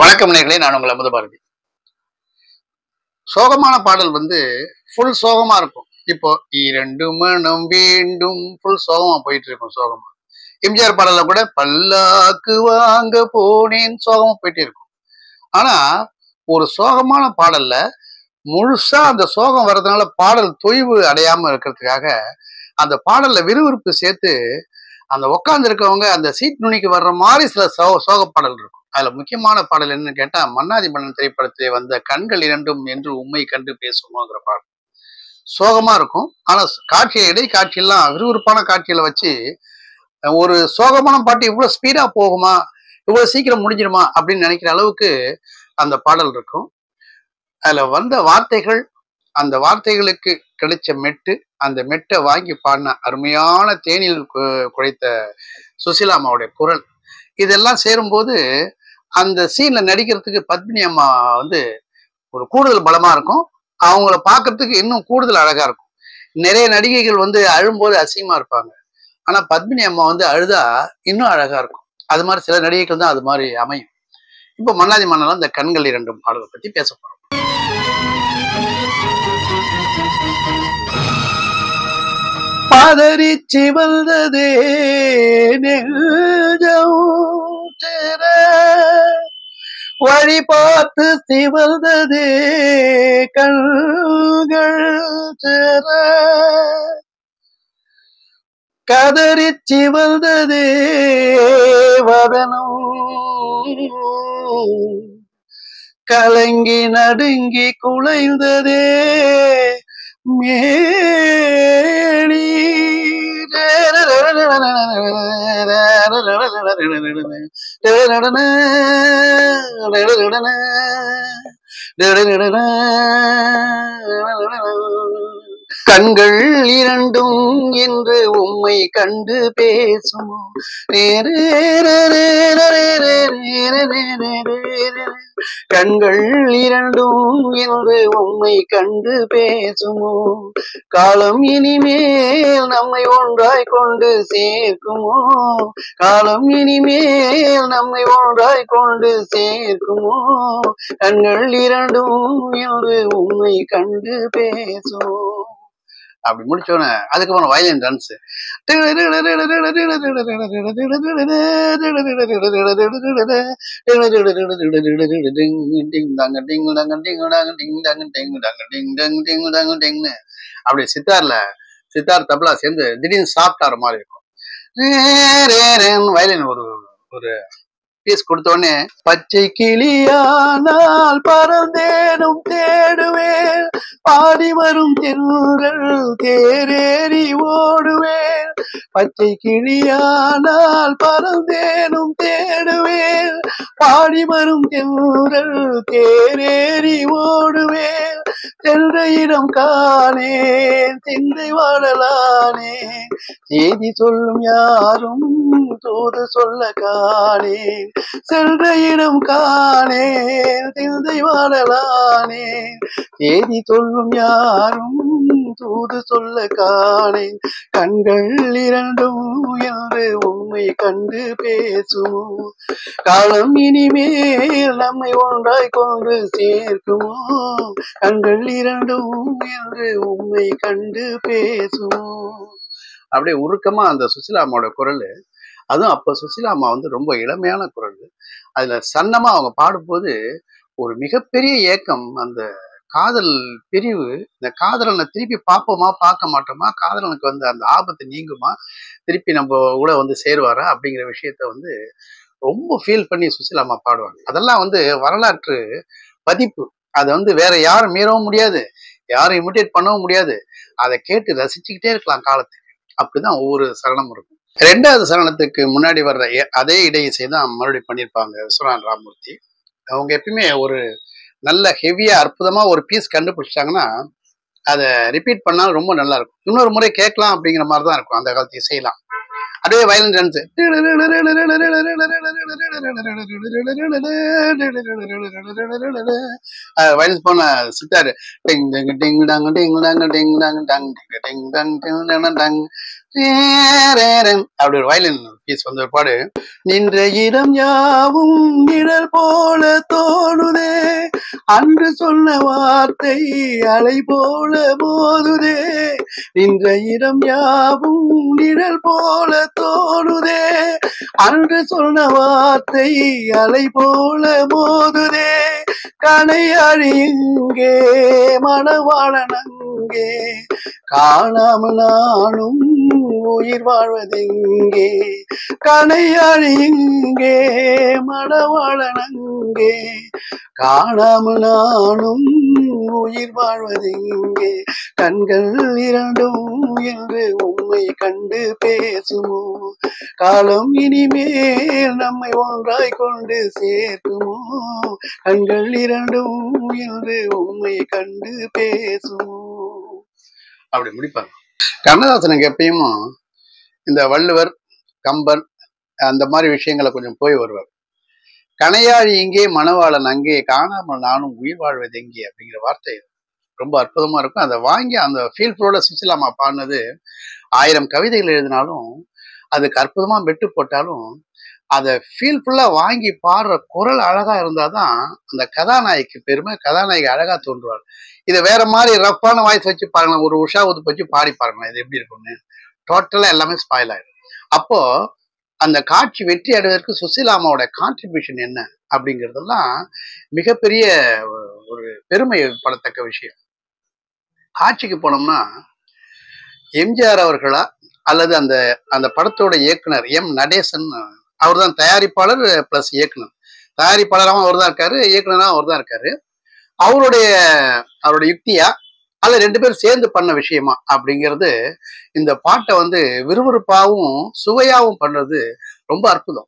வணக்கம் நேர்களே நான் உங்கள் அமுத பாரதி சோகமான பாடல் வந்து ஃபுல் சோகமா இருக்கும் இப்போ இரண்டு மனம் வேண்டும் ஃபுல் சோகமா போயிட்டு இருக்கும் சோகமா எம்ஜிஆர் பாடல்ல கூட பல்லாக்கு வாங்க போனேன் சோகமா போயிட்டே இருக்கும் ஆனா ஒரு சோகமான பாடல்ல முழுசா அந்த சோகம் வர்றதுனால பாடல் தொய்வு அடையாம இருக்கிறதுக்காக அந்த பாடல்ல விறுவிறுப்பு சேர்த்து அந்த உட்கார்ந்து இருக்கவங்க அந்த சீட் நுனிக்கு வர்ற மாதிரி சில சோ சோக பாடல் இருக்கும் அதுல முக்கியமான பாடல் என்னன்னு கேட்டா மன்னாதி மன்னன் திரைப்படத்திலே வந்த கண்கள் இரண்டும் என்று உண்மை கண்டு பேசுமோங்கிற பாடல் சோகமா இருக்கும் ஆனா காட்சியை இடை காட்சியெல்லாம் விறுவிறுப்பான காட்சியில வச்சு ஒரு சோகமான பாட்டு இவ்வளவு ஸ்பீடா போகுமா இவ்வளவு சீக்கிரம் முடிஞ்சிருமா அப்படின்னு நினைக்கிற அளவுக்கு அந்த பாடல் இருக்கும் அதுல வந்த வார்த்தைகள் அந்த வார்த்தைகளுக்கு கிடைச்ச மெட்டு அந்த மெட்டை வாங்கி பாடின அருமையான தேனில் கு- குழைத்த சுசிலாமாவுடைய குரல் இதெல்லாம் சேரும்போது அந்த சீன்ல நடிக்கிறதுக்கு பத்மினி அம்மா வந்து ஒரு கூடுதல் பலமா இருக்கும் அவங்கள பார்க்கறதுக்கு இன்னும் கூடுதல் அழகா இருக்கும் நிறைய நடிகைகள் வந்து அழும்போது அசிங்கமா இருப்பாங்க ஆனா பத்மினி அம்மா வந்து அழுதா இன்னும் அழகா இருக்கும் அது மாதிரி சில நடிகைகள் தான் அது மாதிரி அமையும் இப்போ மன்னாதி மன்னலாம் இந்த கண்கள் இரண்டும் பாடலை பத்தி பேச போறோம் பதறிச்சு வந்ததே நெஞ்சம் திற வழி பார்த்து சிவந்ததே கண்கள் திற கதறி சிவந்ததே வதனம் கலங்கி நடுங்கி குலைந்ததே மேலி கண்கள் இரண்டும் என்று உம்மை கண்டு பேசுமோ கண்கள் இரண்டும் என்று உம்மை கண்டு பேசுமோ காலம் இனிமேல் நம்மை ஒன்றாய் கொண்டு சேர்க்குமோ காலம் இனிமேல் நம்மை ஒன்றாய் கொண்டு சேர்க்குமோ கண்கள் இரண்டும் என்று உம்மை கண்டு பேசுமோ அப்படி முடிச்சோன்னே அதுக்கப்புறம் வயலின் டான்ஸ் அப்படி சித்தார்ல சித்தார் தபலா சேர்ந்து திடீர்னு சாப்பிட்டார மாதிரி இருக்கும் வயலின் ஒரு ஒரு பீஸ் கொடுத்த உடனே பச்சை கிளியானால் பறந்தேனும் தேடுவேன் பாடி வரும் தென்றல் தேரேறி ஓடுவேன் பச்சை கிளியானால் பறந்தேனும் தேடுவேன் பாடி வரும் தென்றல் தேரேறி ஓடுவேன் சென்ற இடம் காணேன் சிந்தை வாழலானேன் செய்தி சொல்லும் யாரும் தூது சொல்ல காணேன் சென்ற இடம் காணேன் சிந்தை வாழலானேன் செய்தி சொல்லும் யாரும் தூது சொல்ல காணேன் கண்கள் இரண்டும் என்று உண்மை கண்டு பேசுமோ காலம் இனிமேல் நம்மை ஒன்றாய் கொண்டு சேர்க்குமோ கண்கள் இரண்டும் என்று உண்மை கண்டு பேசுமோ அப்படியே உருக்கமா அந்த சுசிலாமாவோட குரல் அதுவும் அப்ப சுசிலாமா வந்து ரொம்ப இளமையான குரல் அதுல சன்னமா அவங்க பாடும்போது ஒரு மிகப்பெரிய ஏக்கம் அந்த காதல் பிரிவு இந்த காதலனை திருப்பி பார்ப்போமா பார்க்க மாட்டோமா காதலனுக்கு வந்து அந்த ஆபத்து நீங்குமா திருப்பி நம்ம கூட வந்து சேருவாரா அப்படிங்கிற விஷயத்த வந்து ரொம்ப ஃபீல் பண்ணி சுசிலாமா பாடுவாங்க அதெல்லாம் வந்து வரலாற்று பதிப்பு அதை வந்து வேற யாரும் மீறவும் முடியாது யாரும் இமிட்டேட் பண்ணவும் முடியாது அதை கேட்டு ரசிச்சுக்கிட்டே இருக்கலாம் காலத்துக்கு அப்படிதான் ஒவ்வொரு சரணமும் இருக்கும் ரெண்டாவது சரணத்துக்கு முன்னாடி வர்ற எ- அதே இடையிசை தான் மறுபடியும் பண்ணியிருப்பாங்க விஸ்வநாத் ராமூர்த்தி அவங்க எப்பயுமே ஒரு நல்ல ஹெவியா அற்புதமா ஒரு பீஸ் கண்டுபிடிச்சிட்டாங்கன்னா அதை ரிப்பீட் பண்ணாலும் ரொம்ப நல்லா இருக்கும் இன்னொரு முறை கேட்கலாம் அப்படிங்கிற மாதிரி தான் இருக்கும் அந்த காலத்து இசையெல்லாம் அப்படியே வயலின் டான்ஸ் வயலின் போன சித்தாரு டிங் டங் டிங் டங் டிங் டங் டிங் டங் டங் டிங் டிங் டங் டிங் டங் டங் தேரேரன் அப்படி ஒரு வயலின் பீஸ் வந்த ஒரு பாடு நின்ற இடம் யாவும் நிழல் போல தோணுதே அன்று சொன்ன வார்த்தை அலை போல மோதுதே நின்ற இடம் யாவும் நிழல் போல தோணுதே அன்று சொன்ன வார்த்தை அலை போல மோதுதே கனையாழி இங்கே மணவாளன் அங்கே காணாமல் நானும் உயிர் வாழ்வதெங்கே கனையாழி இங்கே மணவாளன் அங்கே காணாமல் நானும் உயிர் வாழ்வதெங்கே கண்கள் இரண்டும் என்று உண்மை கண்டு பேசுமோ காலம் இனிமேல் நம்மை ஒன்றாய் கொண்டு சேர்க்குமோ கண்கள் இரண்டும் என்று உண்மை கண்டு பேசுமோ அப்படி முடிப்பாங்க கண்ணதாசனுக்கு எப்பயும் இந்த வள்ளுவர் கம்பன் அந்த மாதிரி விஷயங்களை கொஞ்சம் போய் வருவார் கணையாழி இங்கே மணவாளன் அங்கே காணாமல் நானும் உயிர் வாழ்வது எங்கே அப்படிங்கிற வார்த்தை ரொம்ப அற்புதமா இருக்கும் அதை வாங்கி அந்த ஃபீல் ஃப்ளோட சுசிலாமா பாடினது ஆயிரம் கவிதைகள் எழுதினாலும் அதுக்கு அற்புதமா மெட்டு போட்டாலும் அதை ஃபீல் ஃபுல்லா வாங்கி பாடுற குரல் அழகா இருந்தாதான் அந்த கதாநாயகி பெருமை கதாநாயகி அழகா தோன்றுவாள் இதை வேற மாதிரி ரஃப்பான வாய்ஸ் வச்சு பாருங்களேன் ஒரு உஷா உதுப்பு வச்சு பாடி பாருங்களேன் இது எப்படி இருக்கும்னு டோட்டலா எல்லாமே ஸ்பாயில் ஆயிடும் அப்போ அந்த காட்சி வெற்றி அடைவதற்கு சுசிலாமாவோட கான்ட்ரிபியூஷன் என்ன அப்படிங்கிறதெல்லாம் மிகப்பெரிய ஒரு பெருமை படத்தக்க விஷயம் காட்சிக்கு போனோம்னா எம்ஜிஆர் அவர்களா அல்லது அந்த அந்த படத்தோட இயக்குனர் எம் நடேசன் அவர் தான் தயாரிப்பாளர் பிளஸ் இயக்குனர் தயாரிப்பாளராகவும் அவர் தான் இருக்காரு இயக்குனராகவும் அவர் தான் இருக்காரு அவருடைய அவருடைய யுக்தியா அல்ல ரெண்டு பேரும் சேர்ந்து பண்ண விஷயமா அப்படிங்கிறது இந்த பாட்டை வந்து விறுவிறுப்பாகவும் சுவையாகவும் பண்றது ரொம்ப அற்புதம்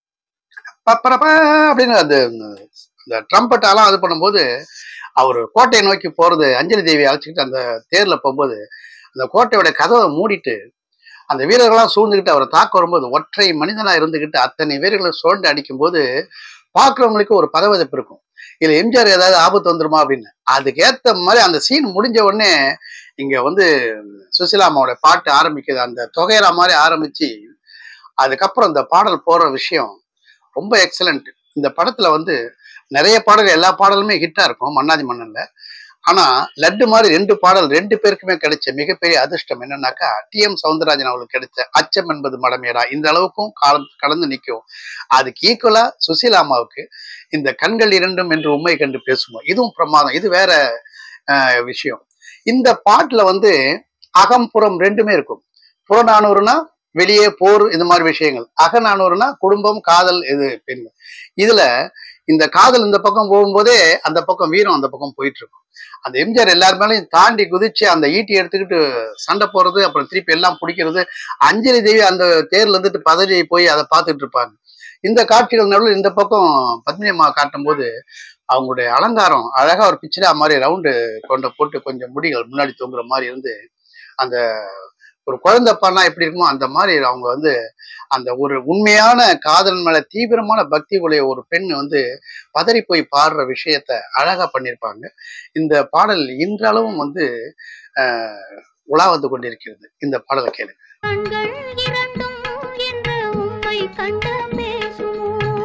பப்பரப்ப அப்படின்னு அது இந்த ட்ரம்பட்டாலாம் இது பண்ணும்போது அவர் கோட்டையை நோக்கி போறது அஞ்சலி தேவி அழைச்சிக்கிட்டு அந்த தேர்ல போகும்போது அந்த கோட்டையோட கதவை மூடிட்டு அந்த வீரர்கள்லாம் சூழ்ந்துக்கிட்டு அவரை தாக்க வரும்போது ஒற்றை மனிதனா இருந்துகிட்டு அத்தனை வீரர்களை சூழ்ந்து அடிக்கும்போது பார்க்குறவங்களுக்கு ஒரு பதவதப்பு இருக்கும் இல்ல எம்ஜிஆர் ஏதாவது ஆபத்து வந்துருமா அப்படின்னு அதுக்கேத்த மாதிரி அந்த சீன் முடிஞ்ச உடனே இங்க வந்து சுசிலாமாவோட பாட்டு ஆரம்பிக்குது அந்த தொகையரா மாதிரி ஆரம்பிச்சு அதுக்கப்புறம் இந்த பாடல் போற விஷயம் ரொம்ப எக்ஸலண்ட் இந்த படத்துல வந்து நிறைய பாடல் எல்லா பாடலுமே ஹிட்டா இருக்கும் மன்னாதி மன்னன்ல ஆனா லட்டு மாதிரி ரெண்டு பாடல் ரெண்டு பேருக்குமே கிடைச்ச மிகப்பெரிய அதிர்ஷ்டம் என்னன்னாக்கா டி எம் சவுந்தரராஜன் அவர்களுக்கு கிடைச்ச அச்சம் என்பது மடமேடா இந்த அளவுக்கும் காலம் கடந்து நிற்கும் அதுக்கு ஈக்குவலா சுசீலாமாவுக்கு இந்த கண்கள் இரண்டும் என்று உண்மை கண்டு பேசுவோம் இதுவும் பிரமாதம் இது வேற அஹ், விஷயம் இந்த பாட்டுல வந்து அகம்புறம் ரெண்டுமே இருக்கும் புறநானூறுனா வெளியே போர் இந்த மாதிரி விஷயங்கள் அகநானூறுனா குடும்பம் காதல் இது பெண்கள் இதுல இந்த காதல் இந்த பக்கம் போகும்போதே அந்த பக்கம் வீரம் அந்த பக்கம் போயிட்டு இருக்கும் அந்த எம்ஜிஆர் எல்லார் மேலேயும் தாண்டி குதிச்சு அந்த ஈட்டி எடுத்துக்கிட்டு சண்டை போறது அப்புறம் திருப்பி எல்லாம் பிடிக்கிறது அஞ்சலி தேவி அந்த தேர்ல இருந்துட்டு பதவி போய் அதை பார்த்துட்டு இருப்பாங்க இந்த காட்சிகள் நடுவில் இந்த பக்கம் பத்மினி அம்மா காட்டும் போது அவங்களுடைய அலங்காரம் அழகா ஒரு பிச்சிடா மாதிரி ரவுண்டு கொண்ட போட்டு கொஞ்சம் முடிகள் முன்னாடி தொங்குற மாதிரி இருந்து அந்த ஒரு குழந்தை பண்ணா எப்படி இருக்குமோ அந்த மாதிரி அவங்க வந்து அந்த ஒரு உண்மையான காதல் மேல தீவிரமான பக்தி உடைய ஒரு பெண் வந்து பதறி போய் பாடுற விஷயத்த அழகா பண்ணியிருப்பாங்க இந்த பாடல் இன்றளவும் வந்து ஆஹ், உலா வந்து கொண்டிருக்கிறது இந்த பாடலை கேளு கண்கள் இரண்டும் என்று உம்மை கண்டு பேசுமோ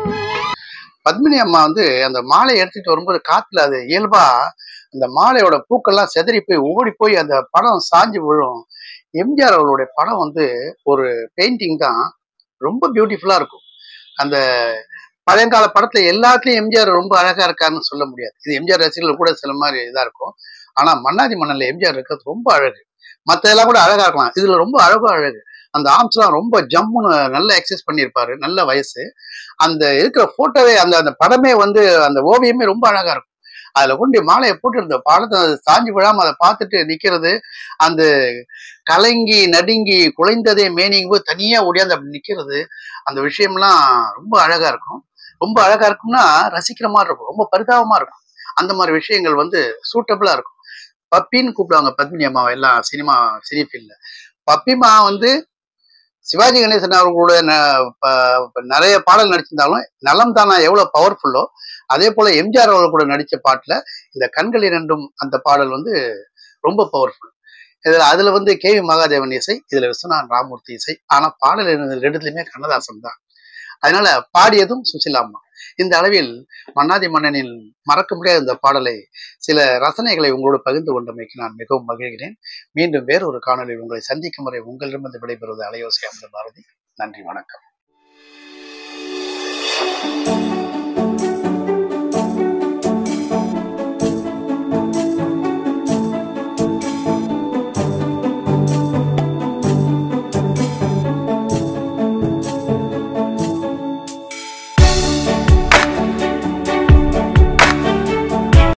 பத்மினி அம்மா வந்து அந்த மாலையை எடுத்துட்டு வரும்போது காத்துல அது இயல்பா அந்த மாலையோட பூக்கள்லாம் செதறி போய் ஓடி போய் அந்த படம் சாஞ்சு விழும் எம்ஜிஆர் அவர்களுடைய படம் வந்து ஒரு பெயிண்டிங் தான் ரொம்ப பியூட்டிஃபுல்லா இருக்கும் அந்த பழையங்கால படத்துல எல்லாத்துலயும் எம்ஜிஆர் ரொம்ப அழகா இருக்காருன்னு சொல்ல முடியாது இது எம்ஜிஆர் ரசிகர்கள் கூட சில மாதிரி இதா இருக்கும் ஆனா மன்னாதி மன்னன்ல எம்ஜிஆர் இருக்கிறது ரொம்ப அழகு மத்ததெல்லாம் கூட அழகா இருக்கலாம் இதுல ரொம்ப அழகா அழகு அந்த ஆர்ம்ஸ்லாம் ரொம்ப ஜம்முன்னு நல்லா எக்ஸசைஸ் பண்ணியிருப்பாரு நல்ல வயசு அந்த இருக்கிற போட்டோவே அந்த அந்த படமே வந்து அந்த ஓவியமே ரொம்ப அழகா இருக்கும் அதுல கொண்டு மாலையை போட்டு இருந்த பாடத்தை அது சாஞ்சு விழாம அதை பார்த்துட்டு நிக்கிறது அந்த கலங்கி நடுங்கி குலைந்ததே மேனிங்கும் போது தனியா ஓடியாந்து அப்படி நிக்கிறது அந்த விஷயம்லாம் ரொம்ப அழகா இருக்கும் ரொம்ப அழகா இருக்கும்னா ரசிக்கிற மாதிரி இருக்கும் ரொம்ப பரிதாபமா இருக்கும் அந்த மாதிரி விஷயங்கள் வந்து சூட்டபிளா இருக்கும் பப்பின்னு கூப்பிடுவாங்க பத்மினி அம்மாவை எல்லாம் சினிமா சினி ஃபீல்ட்ல பப்பிமா வந்து சிவாஜி கணேசன் அவர்களோட ந- ப- ப- நிறைய பாடல் நடிச்சிருந்தாலும் நலம் தானா எவ்வளவு பவர்ஃபுல்லோ அதே போல எம்ஜிஆர் அவர்கள் கூட நடிச்ச பாட்டுல இந்த கண்கள் இரண்டும் அந்த பாடல் வந்து ரொம்ப பவர்ஃபுல் இதுல அதுல வந்து கே வி மகாதேவன் இசை இதுல விஸ்வநாதன் ராமூர்த்தி இசை ஆனா பாடல் எழுதினது ரெண்டுத்துலயுமே கண்ணதாசன் தான் அதனால பாடியதும் சுசிலாம்மா இந்த அளவில் மன்னாதி மன்னனில் மறக்க முடியாத இந்த பாடலை சில ரசனைகளை உங்களோடு பகிர்ந்து கொண்டமைக்கு நான் மிகவும் மகிழ்கிறேன் மீண்டும் வேறொரு காணொலியில் உங்களை சந்திக்கும் வரை உங்களிடமிருந்து விடைபெறுவது அலையோசை அமிர்த பாரதி நன்றி வணக்கம்